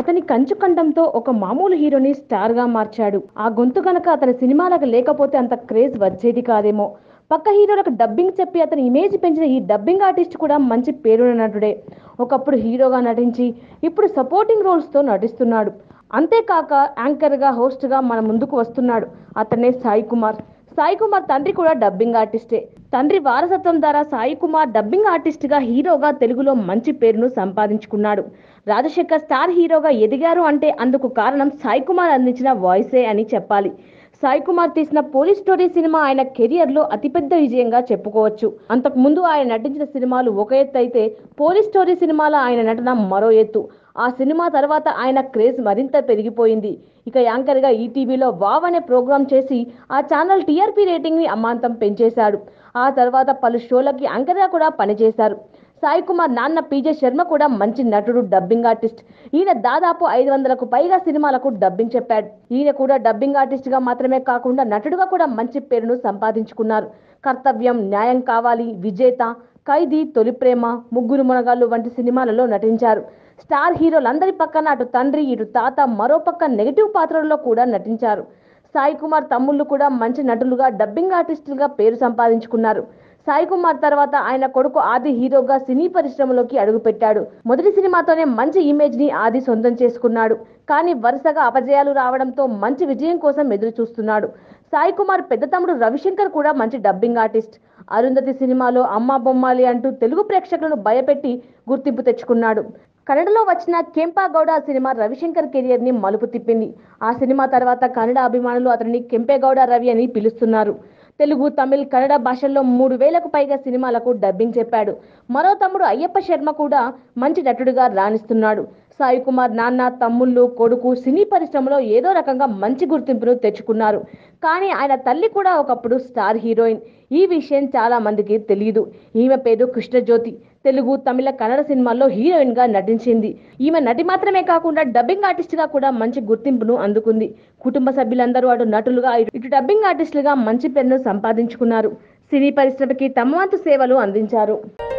అతని కంచుకండంతో ఒక మామూలు హీరోని స్టార్ గా మార్చాడు ఆ గొంతు గనక అతని సినిమాలకు లేకపోతే అంత క్రేజ్ వచ్చేది కాదేమో పక్క హీరోలకు డబ్బింగ్ చెప్పి అతని ఇమేజ్ పెంచిన ఈ డబ్బింగ్ ఆర్టిస్ట్ కూడా మంచి పేరున్న నటుడే ఒకప్పుడు హీరోగా నటించి ఇప్పుడు సపోర్టింగ్ రోల్స్తో నటిస్తున్నాడు అంతేకాక యాంకర్గా హోస్ట్గా మన ముందుకు వస్తున్నాడు అతనే సాయి కుమార్ సాయి కుమార్ తండ్రి కూడా డబ్బింగ్ ఆర్టిస్టే తండ్రి వారసత్వం ద్వారా సాయి కుమార్ డబ్బింగ్ ఆర్టిస్ట్గా హీరోగా తెలుగులో మంచి పేరును సంపాదించుకున్నాడు రాజశేఖర్ స్టార్ హీరోగా ఎదిగారు అంటే అందుకు కారణం సాయి కుమార్ అందించిన వాయిసే అని చెప్పాలి సాయి కుమార్ తీసిన పోలీస్ స్టోరీ సినిమా ఆయన కెరియర్ లో అతిపెద్ద విజయంగా చెప్పుకోవచ్చు అంతకు ముందు ఆయన నటించిన సినిమాలు ఒక ఎత్తు అయితే పోలీస్ స్టోరీ సినిమాలో ఆయన నటన మరో ఎత్తు ఆ సినిమా తర్వాత ఆయన క్రేజ్ మరింత పెరిగిపోయింది ఇక యాంకర్గా ఈటీవీలో వావ్ అనే ప్రోగ్రాం చేసి ఆ ఛానల్ టీఆర్పీ రేటింగ్ ని అమాంతం పెంచేశాడు ఆ తర్వాత పలు షోలకి యాంకర్గా కూడా పనిచేశారు సాయి కుమార్ నాన్న పీజే శర్మ కూడా మంచి నటుడు డబ్బింగ్ ఆర్టిస్ట్ ఈయన దాదాపు ఐదు వందలకు పైగా సినిమాలకు డబ్బింగ్ చెప్పాడు ఈయన కూడా డబ్బింగ్ ఆర్టిస్ట్ గా మాత్రమే కాకుండా నటుడుగా కూడా మంచి పేరును సంపాదించుకున్నారు కర్తవ్యం న్యాయం కావాలి విజేత ఖైదీ తొలి ప్రేమ ముగ్గురు మునగాళ్ళు వంటి సినిమాలలో నటించారు స్టార్ హీరోలందరి పక్కన అటు తండ్రి ఇటు తాత మరో పక్క నెగిటివ్ పాత్రల్లో కూడా నటించారు సాయి కుమార్ తమ్ముళ్ళు కూడా మంచి నటులుగా డబ్బింగ్ ఆర్టిస్టులుగా పేరు సంపాదించుకున్నారు సాయి కుమార్ తర్వాత ఆయన కొడుకు ఆది హీరోగా సినీ పరిశ్రమలోకి అడుగుపెట్టాడు మొదటి సినిమాతోనే మంచి ఇమేజ్ ని ఆది సొంతం చేసుకున్నాడు కానీ వరుసగా అపజయాలు రావడంతో మంచి విజయం కోసం ఎదురు చూస్తున్నాడు సాయి కుమార్ పెద్ద తమ్ముడు రవిశంకర్ కూడా మంచి డబ్బింగ్ ఆర్టిస్ట్ అరుంధతి సినిమాలో అమ్మా బొమ్మాలి అంటూ తెలుగు ప్రేక్షకులను భయపెట్టి గుర్తింపు తెచ్చుకున్నాడు కన్నడలో వచ్చిన కెంపా గౌడ సినిమా రవిశంకర్ కెరియర్ ని మలుపు తిప్పింది ఆ సినిమా తర్వాత కన్నడ అభిమానులు అతనిని కెంపేగౌడ రవి అని పిలుస్తున్నారు తెలుగు తమిళ్ కన్నడ భాషల్లో మూడు వేలకు పైగా సినిమాలకు డబ్బింగ్ చెప్పాడు మరో తమ్ముడు అయ్యప్ప శర్మ కూడా మంచి నటుడిగా రాణిస్తున్నాడు సాయి కుమార్ నాన్న తమ్ముళ్ళు కొడుకు సినీ పరిశ్రమలో ఏదో రకంగా మంచి గుర్తింపును తెచ్చుకున్నారు కానీ ఆయన తల్లి కూడా ఒకప్పుడు స్టార్ హీరోయిన్ ఈ విషయం చాలా మందికి తెలియదు ఈమె పేరు కృష్ణజ్యోతి తెలుగు తమిళ కన్నడ సినిమాల్లో హీరోయిన్ గా నటించింది ఈమె నటి మాత్రమే కాకుండా డబ్బింగ్ ఆర్టిస్ట్ గా కూడా మంచి గుర్తింపును అందుకుంది కుటుంబ సభ్యులందరూ అటు నటులుగా ఇటు- ఇటు డబ్బింగ్ ఆర్టిస్టులుగా మంచి పేరును సంపాదించుకున్నారు సినీ పరిశ్రమకి తమ వంతు సేవలు అందించారు